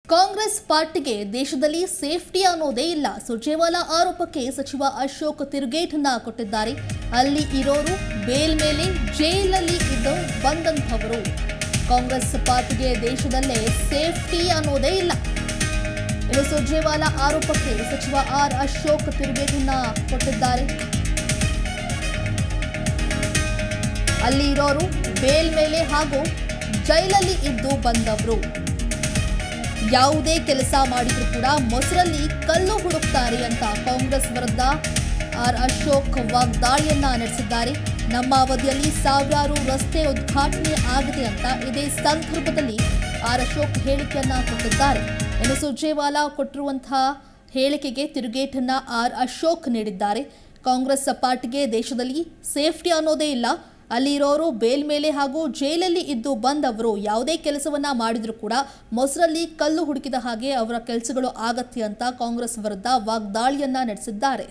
ಕಾಂಗ್ರೆಸ್ ಪಾರ್ಟಿಗೆ ದೇಶದಲ್ಲಿ ಸೇಫ್ಟಿ ಅನ್ನೋದೇ ಇಲ್ಲ ಸುರ್ಜೇವಾಲಾ ಆರೋಪಕ್ಕೆ ಸಚಿವ ಅಶೋಕ್ ತಿರುಗೇಟನ್ನ ಕೊಟ್ಟಿದ್ದಾರೆ ಅಲ್ಲಿ ಇರೋರು ಬೇಲ್ ಮೇಲೆ ಜೈಲಲ್ಲಿ ಇದ್ದು ಬಂದಂಥವರು ಕಾಂಗ್ರೆಸ್ ಪಾರ್ಟಿಗೆ ದೇಶದಲ್ಲೇ ಸೇಫ್ಟಿ ಅನ್ನೋದೇ ಇಲ್ಲ ಇನ್ನು ಸುರ್ಜೇವಾಲಾ ಆರೋಪಕ್ಕೆ ಸಚಿವ ಆರ್ ಅಶೋಕ್ ತಿರುಗೇಟನ್ನ ಕೊಟ್ಟಿದ್ದಾರೆ ಅಲ್ಲಿ ಇರೋರು ಬೇಲ್ ಮೇಲೆ ಹಾಗೂ ಜೈಲಲ್ಲಿ ಇದ್ದು ಬಂದವರು ಯಾವುದೇ ಕೆಲಸ ಮಾಡಿದ್ರು ಕೂಡ ಮೊಸರಲ್ಲಿ ಕಲ್ಲು ಹುಡುಕ್ತಾರೆ ಅಂತ ಕಾಂಗ್ರೆಸ್ ವಿರುದ್ಧ ಆರ್ ಅಶೋಕ್ ವಾಗ್ದಾಳಿಯನ್ನ ನಡೆಸಿದ್ದಾರೆ ನಮ್ಮ ಅವಧಿಯಲ್ಲಿ ಸಾವಿರಾರು ರಸ್ತೆ ಉದ್ಘಾಟನೆ ಆಗಿದೆ ಅಂತ ಇದೇ ಸಂದರ್ಭದಲ್ಲಿ ಆರ್ ಅಶೋಕ್ ಹೇಳಿಕೆಯನ್ನ ಕೊಟ್ಟಿದ್ದಾರೆ ಇನ್ನು ಸುರ್ಜೇವಾಲಾ ಕೊಟ್ಟಿರುವಂತಹ ಹೇಳಿಕೆಗೆ ತಿರುಗೇಟನ್ನ ಆರ್ ಅಶೋಕ್ ನೀಡಿದ್ದಾರೆ ಕಾಂಗ್ರೆಸ್ ಪಾರ್ಟಿಗೆ ದೇಶದಲ್ಲಿ ಸೇಫ್ಟಿ ಅನ್ನೋದೇ ಇಲ್ಲ ಅಲ್ಲಿರೋರು ಬೇಲ್ ಮೇಲೆ ಹಾಗೂ ಜೈಲಲ್ಲಿ ಇದ್ದು ಬಂದವರು ಯಾವುದೇ ಕೆಲಸವನ್ನ ಮಾಡಿದ್ರು ಕೂಡ ಮೊಸರಲ್ಲಿ ಕಲ್ಲು ಹುಡುಕಿದ ಹಾಗೆ ಅವರ ಕೆಲಸಗಳು ಆಗತ್ತೆ ಅಂತ ಕಾಂಗ್ರೆಸ್ ವಿರುದ್ಧ ವಾಗ್ದಾಳಿಯನ್ನ ನಡೆಸಿದ್ದಾರೆ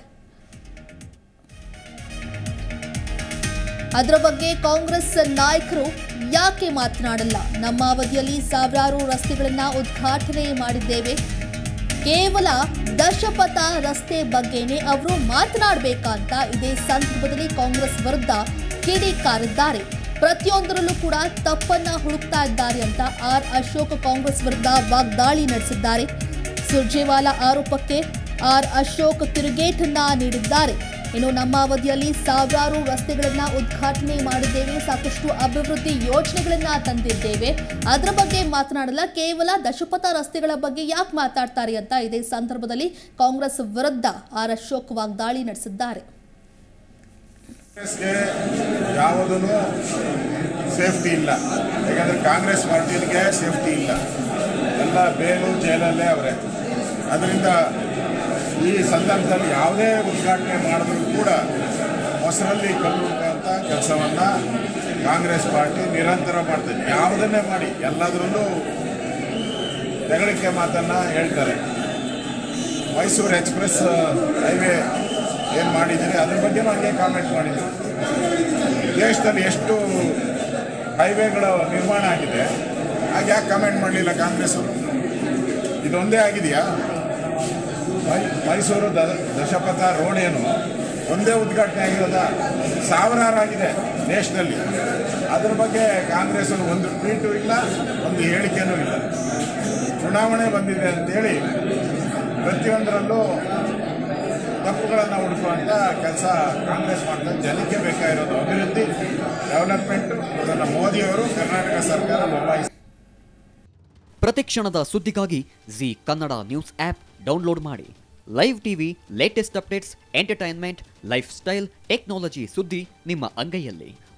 ಅದರ ಬಗ್ಗೆ ಕಾಂಗ್ರೆಸ್ ನಾಯಕರು ಯಾಕೆ ಮಾತನಾಡಲ್ಲ ನಮ್ಮ ಅವಧಿಯಲ್ಲಿ ಸಾವಿರಾರು ರಸ್ತೆಗಳನ್ನ ಉದ್ಘಾಟನೆ ಮಾಡಿದ್ದೇವೆ ಕೇವಲ ದಶಪಥ ರಸ್ತೆ ಬಗ್ಗೆನೇ ಅವರು ಮಾತನಾಡಬೇಕಂತ ಇದೇ ಸಂದರ್ಭದಲ್ಲಿ ಕಾಂಗ್ರೆಸ್ ವಿರುದ್ಧ ಕಿಡಿಕಾರಿದ್ದಾರೆ ಪ್ರತಿಯೊಂದರಲ್ಲೂ ಕೂಡ ತಪ್ಪನ್ನ ಹುಡುಕ್ತಾ ಇದ್ದಾರೆ ಅಂತ ಆರ್ ಅಶೋಕ್ ಕಾಂಗ್ರೆಸ್ ವಿರುದ್ಧ ವಾಗ್ದಾಳಿ ನಡೆಸಿದ್ದಾರೆ ಸುರ್ಜೇವಾಲಾ ಆರೋಪಕ್ಕೆ ಆರ್ ಅಶೋಕ್ ತಿರುಗೇಟನ್ನ ನೀಡಿದ್ದಾರೆ ಇನ್ನು ನಮ್ಮ ಅವಧಿಯಲ್ಲಿ ಸಾವಿರಾರು ರಸ್ತೆಗಳನ್ನ ಉದ್ಘಾಟನೆ ಮಾಡಿದ್ದೇವೆ ಸಾಕಷ್ಟು ಅಭಿವೃದ್ಧಿ ಯೋಜನೆಗಳನ್ನ ತಂದಿದ್ದೇವೆ ಅದರ ಬಗ್ಗೆ ಮಾತನಾಡಲ್ಲ ಕೇವಲ ದಶಪಥ ರಸ್ತೆಗಳ ಬಗ್ಗೆ ಯಾಕೆ ಮಾತಾಡ್ತಾರೆ ಅಂತ ಇದೇ ಸಂದರ್ಭದಲ್ಲಿ ಕಾಂಗ್ರೆಸ್ ವಿರುದ್ಧ ಆರ್ ಅಶೋಕ್ ವಾಗ್ದಾಳಿ ನಡೆಸಿದ್ದಾರೆ ಕಾಂಗ್ರೆಸ್ಗೆ ಯಾವುದೂ ಸೇಫ್ಟಿ ಇಲ್ಲ ಯಾಕಂದರೆ ಕಾಂಗ್ರೆಸ್ ಪಾರ್ಟಿಗೆ ಸೇಫ್ಟಿ ಇಲ್ಲ ಎಲ್ಲ ಬೇಲು ಜೈಲಲ್ಲೇ ಅವರೇ ಅದರಿಂದ ಈ ಸಂದರ್ಭದಲ್ಲಿ ಯಾವುದೇ ಉದ್ಘಾಟನೆ ಮಾಡಿದ್ರು ಕೂಡ ಮೊಸರಲ್ಲಿ ಕಲ್ಲು ಅಂತ ಕೆಲಸವನ್ನು ಕಾಂಗ್ರೆಸ್ ಪಾರ್ಟಿ ನಿರಂತರ ಮಾಡ್ತದೆ ಯಾವುದನ್ನೇ ಮಾಡಿ ಎಲ್ಲದರಲ್ಲೂ ತೆಗಳಿಕೆ ಮಾತನ್ನು ಹೇಳ್ತಾರೆ ಮೈಸೂರು ಎಕ್ಸ್ಪ್ರೆಸ್ ಹೈವೇ ಏನು ಮಾಡಿದ್ದೀರಿ ಅದ್ರ ಬಗ್ಗೆನೂ ಹಂಗೆ ಕಾಮೆಂಟ್ ಮಾಡಿದ್ದೀವಿ ದೇಶದಲ್ಲಿ ಎಷ್ಟು ಹೈವೇಗಳ ನಿರ್ಮಾಣ ಆಗಿದೆ ಹಾಗೆ ಯಾಕೆ ಕಾಮೆಂಟ್ ಮಾಡಲಿಲ್ಲ ಕಾಂಗ್ರೆಸ್ ಅವರು ಇದೊಂದೇ ಆಗಿದೆಯಾ ಮೈ ಮೈಸೂರು ದ ದಶಪಥ ರೋಡ್ ಏನು ಒಂದೇ ಉದ್ಘಾಟನೆ ಆಗಿರೋದ ಸಾವಿರಾರು ಆಗಿದೆ ದೇಶದಲ್ಲಿ ಅದ್ರ ಬಗ್ಗೆ ಕಾಂಗ್ರೆಸ್ ಅವರು ಒಂದು ಟ್ವೀಟು ಇಲ್ಲ ಒಂದು ಹೇಳಿಕೆನೂ ಇಲ್ಲ ಚುನಾವಣೆ ಬಂದಿದೆ ಅಂತೇಳಿ ಪ್ರತಿಯೊಂದರಲ್ಲೂ ತಪ್ಪುಗಳನ್ನು ಹುಡುಕುವಂಥ ಕೆಲಸ ಕಾಂಗ್ರೆಸ್ ಮಾಡ್ತಾರೆ ಜನಕ್ಕೆ ಬೇಕಾಗಿರೋದು ಅಭಿವೃದ್ಧಿ ಡೆವಲಪ್ಮೆಂಟ್ ಅದನ್ನು ಮೋದಿಯವರು ಕರ್ನಾಟಕ ಸರ್ಕಾರ ನಿಭಾಯಿಸಿ ಪ್ರತಿಕ್ಷಣದ ಸುದ್ದಿಗಾಗಿ Zee Kannada news app download ಮಾಡಿ live TV latest updates entertainment lifestyle technology ಸುದ್ದಿ ನಿಮ್ಮ ಅಂಗೈಯಲ್ಲಿ